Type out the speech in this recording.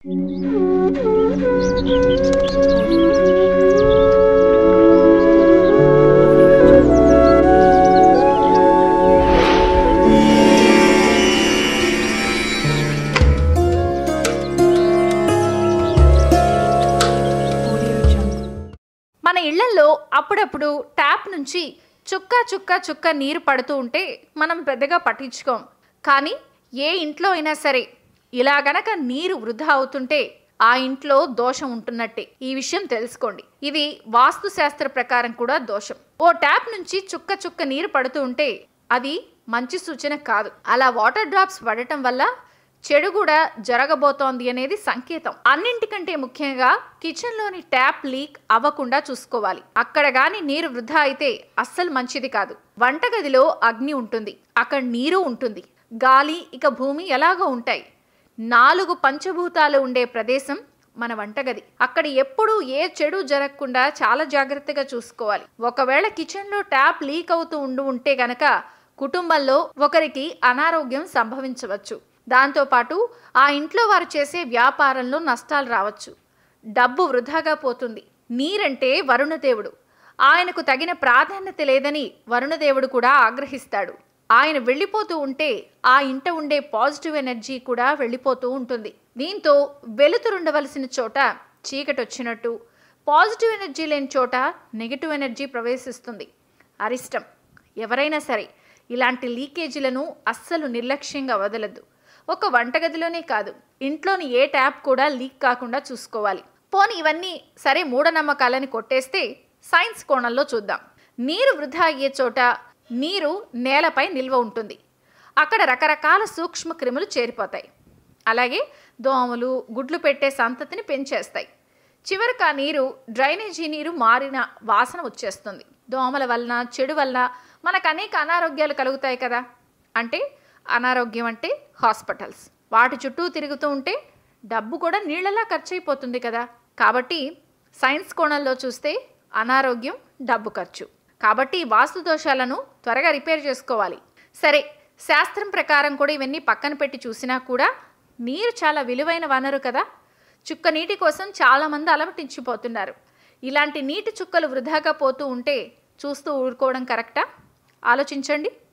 మన ఇళ్లల్లో అప్పుడప్పుడు ట్యాప్ నుంచి చుక్క చుక్క చుక్క నీరు పడుతూ ఉంటే మనం పెద్దగా పట్టించుకోం కానీ ఏ ఇంట్లో అయినా సరే ఇలా గనక నీరు వృధా అవుతుంటే ఆ ఇంట్లో దోషం ఉంటున్నట్టే ఈ విషయం తెలుసుకోండి ఇది వాస్తు శాస్త్ర ప్రకారం కూడా దోషం ఓ ట్యాప్ నుంచి చుక్క చుక్క నీరు పడుతూ ఉంటే అది మంచి సూచన కాదు అలా వాటర్ డ్రాప్స్ పడటం వల్ల చెడు కూడా జరగబోతోంది అనేది సంకేతం అన్నింటికంటే ముఖ్యంగా కిచెన్ లోని ట్యాప్ లీక్ అవ్వకుండా చూసుకోవాలి అక్కడ గాని నీరు వృధా అయితే అస్సలు మంచిది కాదు వంటగదిలో అగ్ని ఉంటుంది అక్కడ నీరు ఉంటుంది గాలి ఇక భూమి ఎలాగో ఉంటాయి నాలుగు పంచభూతాలు ఉండే ప్రదేశం మన వంటగది అక్కడ ఎప్పుడూ ఏ చెడు జరగకుండా చాలా జాగ్రత్తగా చూసుకోవాలి ఒకవేళ కిచెన్లో ట్యాప్ లీక్ అవుతూ ఉండి ఉంటే గనక కుటుంబంలో ఒకరికి అనారోగ్యం సంభవించవచ్చు దాంతోపాటు ఆ ఇంట్లో వారు చేసే వ్యాపారంలో నష్టాలు రావచ్చు డబ్బు వృధాగా పోతుంది నీరంటే వరుణదేవుడు ఆయనకు తగిన ప్రాధాన్యత లేదని వరుణదేవుడు కూడా ఆగ్రహిస్తాడు ఆయన వెళ్ళిపోతూ ఉంటే ఆ ఇంట ఉండే పాజిటివ్ ఎనర్జీ కూడా వెళ్ళిపోతూ ఉంటుంది దీంతో వెలుతురుండవలసిన చోట చీకటి వచ్చినట్టు పాజిటివ్ ఎనర్జీ లేని చోట నెగిటివ్ ఎనర్జీ ప్రవేశిస్తుంది అరిష్టం ఎవరైనా సరే ఇలాంటి లీకేజీలను అస్సలు నిర్లక్ష్యంగా వదలద్దు ఒక వంటగదిలోనే కాదు ఇంట్లోని ఏ ట్యాప్ కూడా లీక్ కాకుండా చూసుకోవాలి పోనీ ఇవన్నీ సరే మూఢనమ్మకాలని కొట్టేస్తే సైన్స్ కోణంలో చూద్దాం నీరు వృధా అయ్యే చోట నీరు నేలపై నిల్వ ఉంటుంది అక్కడ రకరకాల సూక్ష్మ క్రిములు చేరిపోతాయి అలాగే దోమలు గుడ్లు పెట్టే సంతతిని పెంచేస్తాయి చివరికి ఆ నీరు డ్రైనేజీ నీరు మారిన వాసన వచ్చేస్తుంది దోమల వలన చెడు వలన మనకు అనేక అనారోగ్యాలు కలుగుతాయి కదా అంటే అనారోగ్యం అంటే హాస్పిటల్స్ వాటి చుట్టూ తిరుగుతూ ఉంటే డబ్బు కూడా నీళ్ళలా ఖర్చు అయిపోతుంది కదా కాబట్టి సైన్స్ కోణంలో చూస్తే అనారోగ్యం డబ్బు ఖర్చు కాబట్టి ఈ వాస్తు దోషాలను త్వరగా రిపేర్ చేసుకోవాలి సరే శాస్త్రం ప్రకారం కూడా ఇవన్నీ పక్కన పెట్టి చూసినా కూడా నీరు చాలా విలువైన వనరు కదా చుక్క నీటి కోసం చాలామంది అలమటించిపోతున్నారు ఇలాంటి నీటి చుక్కలు వృధాగా పోతూ ఉంటే చూస్తూ ఊరుకోవడం కరెక్టా ఆలోచించండి